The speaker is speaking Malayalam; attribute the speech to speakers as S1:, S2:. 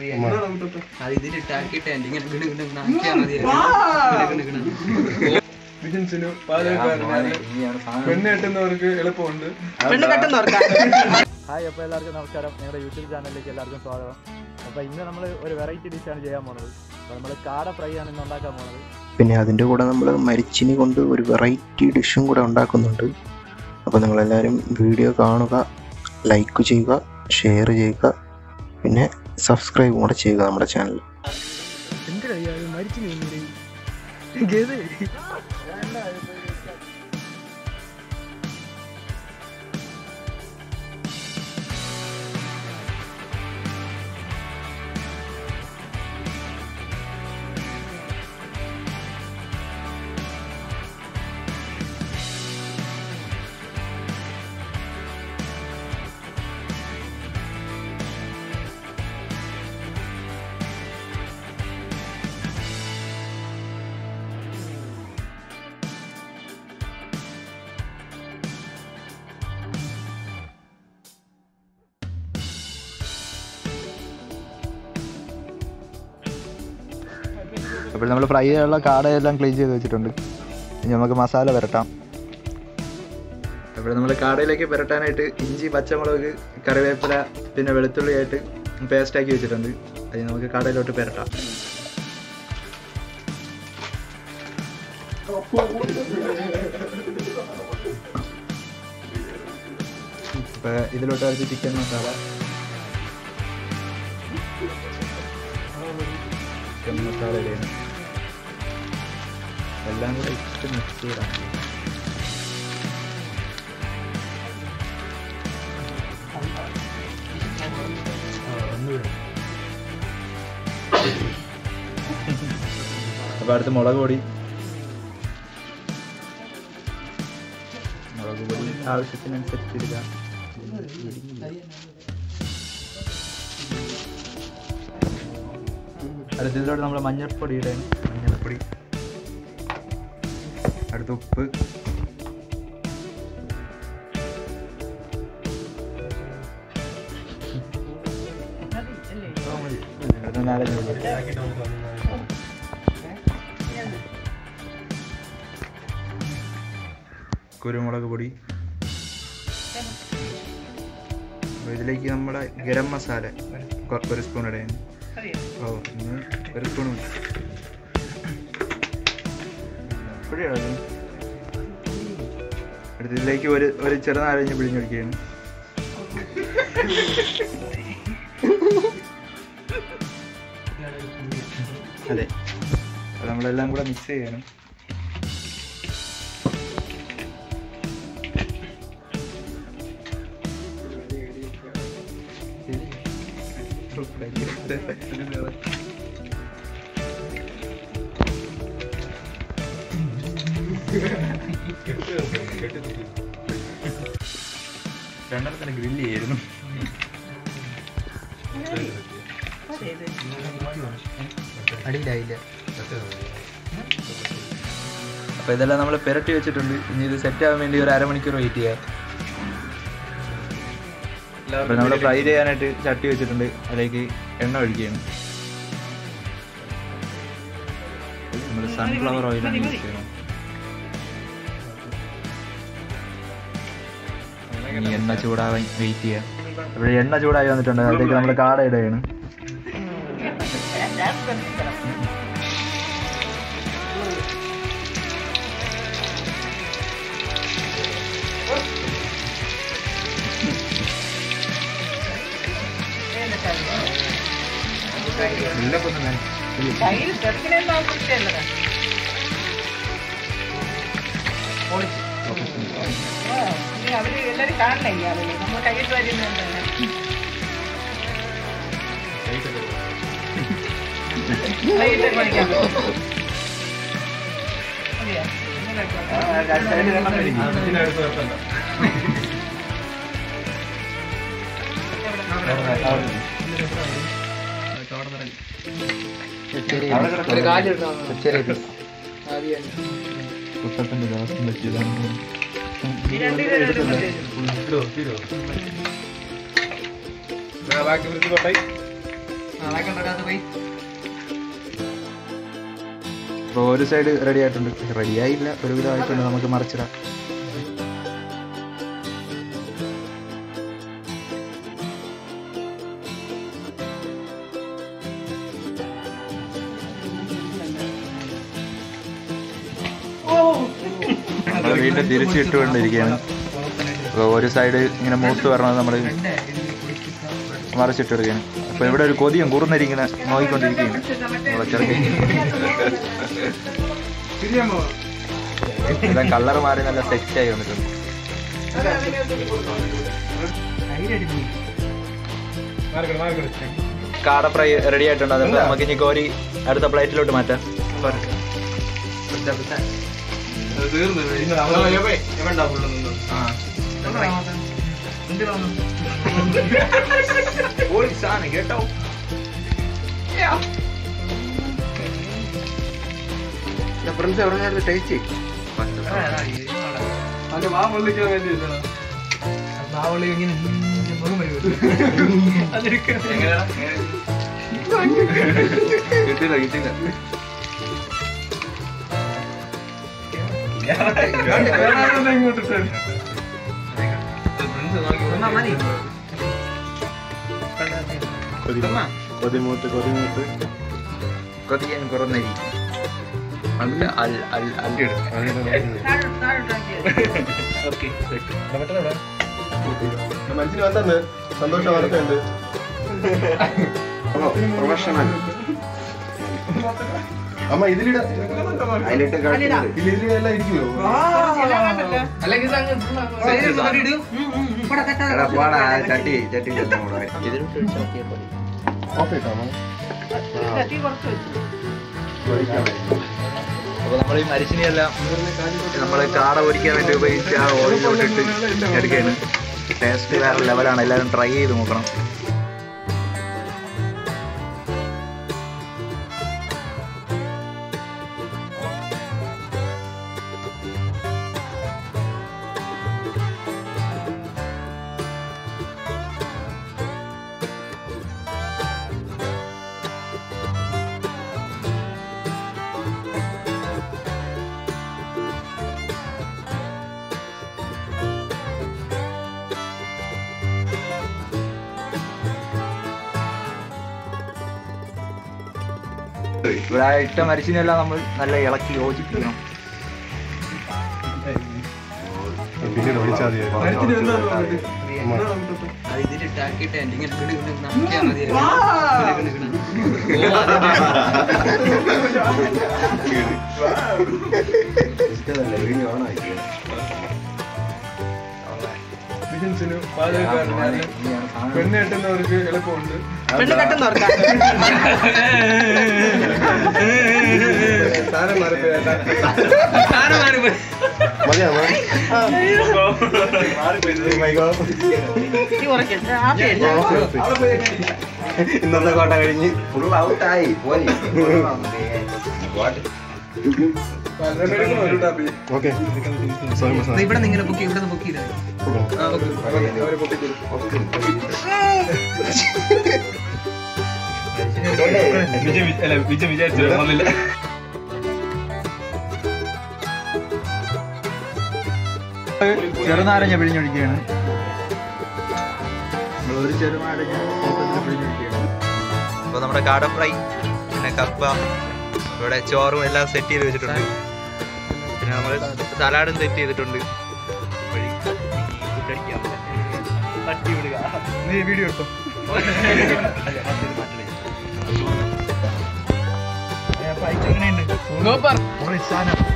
S1: അത് ഇതിലിട്ടാക്കിയിട്ട് ഇങ്ങനെ ഗിണു ഗിണു ഗിണു ആക്കിയാ മതി ഗിണു ഗിണു ഗിണു.
S2: ബിസിനസിന് പാചകക്കാരന് പെണ്ണ് കെട്ടുന്നവർക്ക് എളുപ്പമുണ്ട്
S1: പെണ്ണ് കെട്ടുന്നവർക്കാ
S3: ഹായ് അപ്പോൾ എല്ലാവർക്കും നമസ്കാരം ഞങ്ങളുടെ യൂട്യൂബ് ചാനലിലേക്ക് എല്ലാവർക്കും സ്വാഗതം അപ്പോൾ ഇന്ന് നമ്മൾ ഒരു വെറൈറ്റി ഡിഷാണ് ചെയ്യാൻ പോണത് അപ്പോൾ നമ്മൾ കാട ഫ്രൈ ആണ് ഇന്ന് ഉണ്ടാക്കാൻ പോണത്
S4: പിന്നെ അതിൻ്റെ കൂടെ നമ്മൾ മരിച്ചിനി കൊണ്ട് ഒരു വെറൈറ്റി ഡിഷും കൂടെ ഉണ്ടാക്കുന്നുണ്ട് അപ്പോൾ നിങ്ങളെല്ലാവരും വീഡിയോ കാണുക ലൈക്ക് ചെയ്യുക ഷെയർ ചെയ്യുക പിന്നെ സബ്സ്ക്രൈബും കൂടെ ചെയ്യുക നമ്മുടെ ചാനൽ
S3: എന്ത് കഴിയാതെ മരിച്ചു അപ്പോൾ നമ്മൾ ഫ്രൈ ചെയ്യാനുള്ള കാടയെല്ലാം ക്ലീൻ ചെയ്ത് വെച്ചിട്ടുണ്ട് ഇനി നമുക്ക് മസാല പുരട്ടാം അപ്പോൾ നമ്മൾ കാടയിലേക്ക് പുരട്ടാനായിട്ട് ഇഞ്ചി പച്ചമുളക് കറിവേപ്പില പിന്നെ വെളുത്തുള്ളി ആയിട്ട് പേസ്റ്റ് ആക്കി വെച്ചിട്ടുണ്ട് അത് നമുക്ക് കടയിലോട്ട് പുരട്ടാം അപ്പോൾ ഇതിലോട്ട് കുറച്ച് ചിക്കൻ മസാല ചിക്കൻ മസാല ഇടയാണ് എല്ലാം കൂടെ ഇട്ട് മിക്സ് ചെയ്യണം അപ്പോൾ അടുത്ത് മുളക് പൊടി മുളക് പൊടി ആവശ്യത്തിനനുസരിച്ച് ഇടുക അടുത്ത ഇതിലോട്ട് നമ്മൾ മഞ്ഞൾപ്പൊടി ഇടാൻ മഞ്ഞൾപ്പൊടി അടുത്ത ഉപ്പ് അടുത്ത നാലഞ്ച് ഉള്ളി. കുരുമുളക് പൊടി അപ്പോൾ ഇതിലേക്ക് നമ്മുടെ ഗരം മസാല കൊ- ഒരു സ്പൂൺ ഇടയാണ് ഓ ഇന്ന് ഒരു സ്പൂൺ മതി പൊടിയാണോ ഇത്? അടുത്ത ഇതിലേക്ക് ഒരു ഒരു ചെറുനാരഞ്ഞ് പിഴിഞ്ഞൊഴിക്കുകയാണ് അതെ അപ്പോൾ നമ്മളെല്ലാം കൂടെ മിക്സ് ചെയ്യണം രണ്ടെണ്ണത്തിന് ഗ്രില്ല് ചെയ്യായിരുന്നു
S1: അടിയിലായില്ല
S3: അപ്പോൾ ഇതെല്ലാം നമ്മൾ പുരട്ടി വെച്ചിട്ടുണ്ട് ഇനി ഇത് സെറ്റ് ആവാൻ വേണ്ടി ഒരു അരമണിക്കൂർ വെയിറ്റ് ചെയ്യാം അപ്പോൾ നമ്മൾ ഫ്രൈ ചെയ്യാനായിട്ട് ചട്ടി വെച്ചിട്ടുണ്ട് അതിലേക്ക് എണ്ണ ഒഴിക്കുകയാണ് നമ്മൾ സൺഫ്ലവർ ഓയിലാണ് യൂസ് ചെയ്യണം ഇനി എണ്ണ ചൂടാവാൻ വെയിറ്റ് ചെയ്യാം ഇവിടെ എണ്ണ ചൂടായി വന്നിട്ടുണ്ട് അതിലേക്ക് നമ്മൾ കാട ഇടുകയാണ്
S5: അവര് എല്ലാരും കാണണേ ഇയാളില് നമ്മൾ കൈയിട്ട് വരുന്നുണ്ട് കൈയിട്ട് പഠിക്കാം മതിയോ? ഇങ്ങനെ വെക്കണം.
S2: ഇതിനടുത്ത് വെക്കണ്ട
S1: ഒരു കാലിടണം
S3: പുസ്തകത്തിന്റെ ദിവസം പറ്റിയതാണ്
S5: ഈ രണ്ടുപേരും എടുക്കുന്നുണ്ട്.
S2: ഇതോ, ഇതോ. ദാ ബാക്കി വൃത്തി കൊട്ടായി
S4: അപ്പോൾ ഒരു സൈഡ് റെഡി ആയിട്ടുണ്ട് റെഡി ആയില്ല ഒരു വിധം ആയിട്ടുണ്ട് നമുക്ക് മറിച്ചിടാം നമ്മൾ വീണ്ടും തിരിച്ചിട്ടുകൊണ്ടിരിക്കുകയാണ് അപ്പോൾ ഒരു സൈഡ് ഇങ്ങനെ മൂത്ത് വരണത് നമ്മൾ മറിച്ചിട്ടെടുക്കുകയാണ് അപ്പോൾ ഇവിടെ ഒരു കൊതിയും കുറുന്നരിങ്ങനെ നോക്കിക്കൊണ്ടിരിക്കുകയാണ് നമ്മളെ ചെറുക്കൻ എല്ലാം കളർ മാറി നല്ല സെറ്റായി വന്നിട്ടുണ്ട്
S2: മാർക്കട് മാർക്കട്
S4: കാട ഫ്രൈ റെഡി ആയിട്ടുണ്ട് അതുകൊണ്ട് നമുക്ക് ഇനി കോരി അടുത്ത പ്ലേറ്റിലോട്ട് മാറ്റാം കേട്ടോ ഫ്രണ്ട്സ് എവിടെ ടേസ്റ്റ്
S2: അതിന്റെ മാ പൊള്ളിക്കാൻ വേണ്ടിയിട്ടാണ്
S4: കിട്ടില്ല കിട്ടില്ല
S2: ഇങ്ങോട്ടിട്ട്
S4: കൊതിമൂത്ത് കൊതിമൂത്ത് കൊതിയാൻ കുറന്നരി അല്ല അൽ അൽ അൽ ഓക്കെ
S2: മനസ്സിൽ വന്നു സന്തോഷ വാർത്തയുണ്ട്
S4: പ്രൊഫഷണൽ
S2: അമ്മ ഇതിലിട
S4: അതിലിട്ട്
S2: ഇതിലെല്ലാം ഇരിക്കുമോ
S4: പോടാ ചട്ടി ചട്ടി ഇതിലോട്ട് ഒഴിച്ചാക്കിയാൽ മതി
S2: ഓഫ് ഇട്ടാമോ
S4: അപ്പൊ നമ്മൾ ഈ മരിച്ചിനെയെല്ലാം നമ്മൾ കാട പൊരിക്കാൻ വേണ്ടി ഉപയോഗിച്ച ആ ഓയിലോട്ട് ഇട്ട് എടുക്കുകയാണ് ടേസ്റ്റ് വേറെ ലെവലാണ് എല്ലാവരും ട്രൈ ചെയ്ത് നോക്കണം ഇവിടെ ഇട്ട മരിച്ചിനെല്ലാം നമ്മൾ നല്ല ഇളക്കി യോജിപ്പിക്കണം
S2: പിന്നീട് വിളിച്ചാൽ
S1: അത് ഇതിലിട്ടാക്കിയിട്ട് എൻ്റെ ഇങ്ങനെ കിണു കിണു നനയ്ക്കാൻ മതിയായിരുന്നു. കിണു കിണു കിണു. ഓ, അതെ.
S2: ബിസിനസിന് പാചകക്കാരന് പെണ്ണ് കെട്ടുന്നവർക്ക് എളുപ്പമുണ്ട്
S5: പെണ്ണ് കെട്ടുന്നവർക്കാ
S2: സാധനം മാറിപ്പോയേട്ടാ
S1: ആരും ആരും പോയി.
S5: ഈ കുറയ്ക്കരുത്. ആപ്പി അടിച്ചാ.
S4: ഇന്നത്തെ കോട്ട കഴിഞ്ഞ് ഫുൾ ഔട്ടായി പോയി
S2: എടുക്കണോ ഒരു ടാപ്പി
S1: ദേ ഇവിടെ നിന്ന് ഇങ്ങനെ പൊക്കി ഇവിടെ നിന്ന് പൊക്കി ഇതാ. ആ, പൊക്കി.
S2: അവരെ പൊട്ടിക്കൊരു
S4: ചെറുനാരങ്ങ പിഴിഞ്ഞൊഴിക്കുകയാണ് നമ്മൾ ഒരു ചെറുനാരങ്ങ മൊത്തത്തിൽ പിഴിഞ്ഞൊഴിക്കുകയാണ് അപ്പോൾ നമ്മുടെ കാട ഫ്രൈ പിന്നെ കപ്പ ഇവിടെ ചോറും എല്ലാം സെറ്റ് ചെയ്ത് വെച്ചിട്ടുണ്ട് പിന്നെ നമ്മൾ സലാഡും സെറ്റ് ചെയ്തിട്ടുണ്ട് വഴി ഫുഡ് അടിക്കാം തട്ടി വിടുക നീ വീഡിയോ എടുത്തോ അല്ല, അത് ഇത് മാറ്റലേ. അപ്പൊ ഐറ്റം എങ്ങനെയുണ്ട്? പൊളി സാധനം